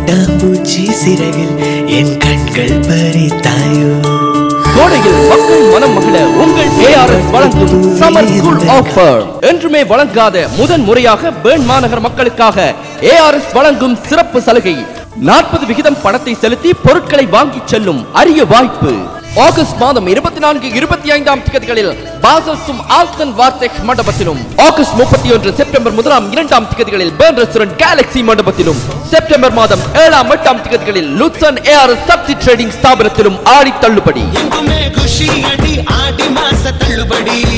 பட்டாம்பூச்சி சிறகில் என் கண்கள் பறித்தாயோ கோடையில் மக்கள் மனம் மகிழ உங்கள் ஏஆர்எஸ் வழங்கும் சம்மர் கூல் ஆஃபர் என்றுமே வழங்காத முதன் முறையாக பேர்ன் மாநகர் மக்களுக்காக ஏஆர்எஸ் வழங்கும் சிறப்பு சலுகை நாற்பது விகிதம் பணத்தை செலுத்தி பொருட்களை வாங்கிச் செல்லும் அரிய வாய்ப்பு ஆகஸ்ட் மாதம் இருபத்தி நான்கு இருபத்தி ஐந்தாம் திகதிகளில் பாசல்சும் ஆல்டன் வார்டெக் மண்டபத்திலும் ஆகஸ்ட் முப்பத்தி ஒன்று செப்டம்பர் முதலாம் இரண்டாம் திகதிகளில் பேர்ன் ரெஸ்டாரண்ட் கேலக்சி மண்டபத்திலும் செப்டம்பர் மாதம் ஏழாம் எட்டாம் திகதிகளில் லுட்சன் ஏஆர்எஸ் சக்தி ட்ரேடிங் ஸ்தாபனத்திலும் ஆடி தள்ளுபடி எங்குமே குஷி அடி ஆடி மாச தள்ளுபடி